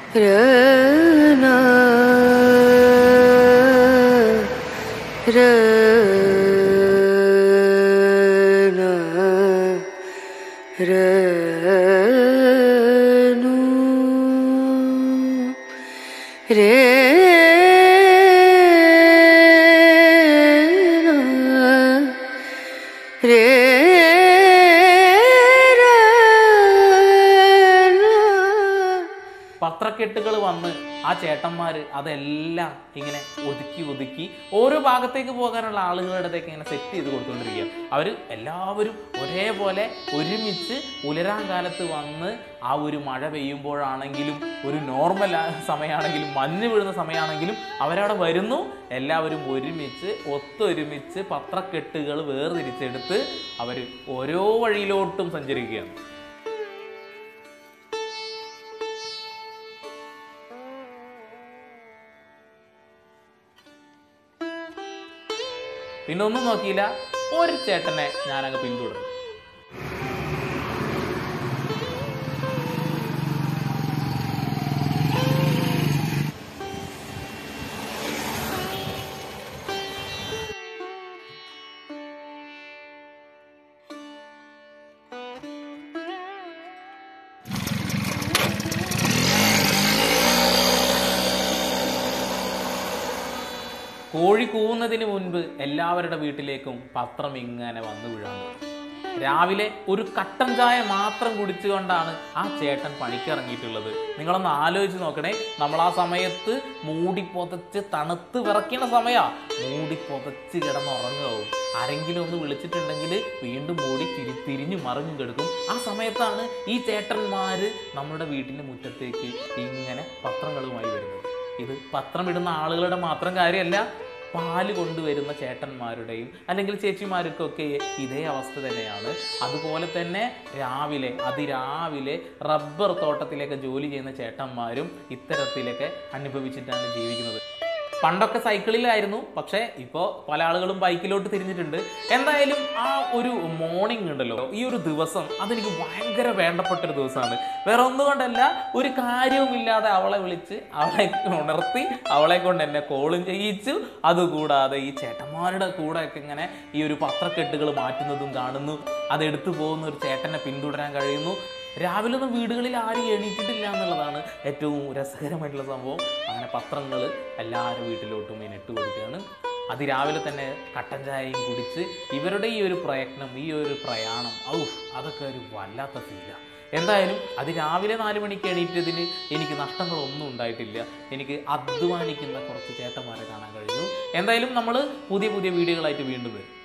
രന രന രനു രന പത്രക്കെട്ടുകൾ വന്ന് ആ ചേട്ടന്മാര് അതെല്ലാം ഇങ്ങനെ ഒതുക്കി ഒതുക്കി ഓരോ ഭാഗത്തേക്ക് പോകാനുള്ള ആളുകളുടെ അടുത്തേക്ക് ഇങ്ങനെ സെറ്റ് ചെയ്ത് കൊടുത്തുകൊണ്ടിരിക്കുക അവർ എല്ലാവരും ഒരേപോലെ ഒരുമിച്ച് പുലരാൻ കാലത്ത് വന്ന് ആ ഒരു മഴ പെയ്യുമ്പോഴാണെങ്കിലും ഒരു നോർമൽ സമയമാണെങ്കിലും മഞ്ഞ് വീഴുന്ന സമയമാണെങ്കിലും അവരവിടെ വരുന്നു എല്ലാവരും ഒരുമിച്ച് ഒത്തൊരുമിച്ച് പത്രക്കെട്ടുകൾ വേർതിരിച്ചെടുത്ത് അവർ ഓരോ വഴിയിലോട്ടും സഞ്ചരിക്കുകയാണ് പിന്നെ ഒന്നും നോക്കിയില്ല ഒരു ചേട്ടനെ ഞാനങ്ങ് പിന്തുടർന്നു കോഴി കൂവുന്നതിന് മുൻപ് എല്ലാവരുടെ വീട്ടിലേക്കും പത്രം ഇങ്ങനെ വന്നു വീഴാൻ തുടങ്ങി രാവിലെ ഒരു കട്ടൻ ചായ മാത്രം കുടിച്ചുകൊണ്ടാണ് ആ ചേട്ടൻ പണിക്കിറങ്ങിയിട്ടുള്ളത് നിങ്ങളൊന്ന് ആലോചിച്ച് നോക്കണേ നമ്മൾ ആ സമയത്ത് മൂടി പൊതച്ച് തണുത്ത് വിറയ്ക്കുന്ന സമയാ മൂടി പൊതച്ച് കിടന്നുറങ്ങാവും ആരെങ്കിലും ഒന്ന് വിളിച്ചിട്ടുണ്ടെങ്കിൽ വീണ്ടും മൂടി തിരി തിരിഞ്ഞു മറിഞ്ഞു കിടക്കും ആ സമയത്താണ് ഈ ചേട്ടന്മാര് നമ്മുടെ വീട്ടിന്റെ മുറ്റത്തേക്ക് ഇങ്ങനെ പത്രങ്ങളുമായി വരുന്നത് ഇത് പത്രമിടുന്ന ആളുകളുടെ മാത്രം കാര്യമല്ല പാല് കൊണ്ടുവരുന്ന ചേട്ടന്മാരുടെയും അല്ലെങ്കിൽ ചേച്ചിമാർക്കൊക്കെ ഇതേ അവസ്ഥ തന്നെയാണ് അതുപോലെ തന്നെ രാവിലെ അതിരാവിലെ റബ്ബർ തോട്ടത്തിലേക്ക് ജോലി ചെയ്യുന്ന ചേട്ടന്മാരും ഇത്തരത്തിലൊക്കെ അനുഭവിച്ചിട്ടാണ് ജീവിക്കുന്നത് പണ്ടൊക്കെ സൈക്കിളിലായിരുന്നു പക്ഷേ ഇപ്പോൾ പല ആളുകളും ബൈക്കിലോട്ട് തിരിഞ്ഞിട്ടുണ്ട് എന്തായാലും ആ ഒരു മോർണിംഗ് ഉണ്ടല്ലോ ഈ ഒരു ദിവസം അതെനിക്ക് ഭയങ്കര വേണ്ടപ്പെട്ട ഒരു ദിവസമാണ് വേറെ ഒന്നുകൊണ്ടല്ല ഒരു കാര്യവുമില്ലാതെ അവളെ വിളിച്ച് അവളെ ഉണർത്തി അവളെ കൊണ്ട് എന്നെ കോളും ചെയ്യിച്ചു അതുകൂടാതെ ഈ ചേട്ടന്മാരുടെ കൂടെ ഒക്കെ ഇങ്ങനെ ഈ ഒരു പത്രക്കെട്ടുകൾ മാറ്റുന്നതും കാണുന്നു അതെടുത്തു പോകുന്ന ഒരു ചേട്ടനെ പിന്തുടരാൻ കഴിയുന്നു രാവിലെ ഒന്നും വീടുകളിൽ ആരും എണീറ്റിട്ടില്ല എന്നുള്ളതാണ് ഏറ്റവും രസകരമായിട്ടുള്ള സംഭവം അങ്ങനെ പത്രങ്ങൾ എല്ലാവരും വീട്ടിലോട്ടും ഇങ്ങനെ ഇട്ട് കൊടുക്കുകയാണ് അതിരാവിലെ തന്നെ കട്ടൻ ചായയും കുടിച്ച് ഇവരുടെ ഈ ഒരു പ്രയത്നം ഈ ഒരു പ്രയാണം ഔ അതൊക്കെ ഒരു വല്ലാത്ത ഫീലാണ് എന്തായാലും അത് രാവിലെ നാല് മണിക്ക് എണീറ്റതിന് എനിക്ക് നഷ്ടങ്ങളൊന്നും ഉണ്ടായിട്ടില്ല എനിക്ക് അധ്വാനിക്കുന്ന കുറച്ച് ചേട്ടന്മാരെ കാണാൻ കഴിഞ്ഞു എന്തായാലും നമ്മൾ പുതിയ പുതിയ വീഡിയോകളായിട്ട് വീണ്ടും വരും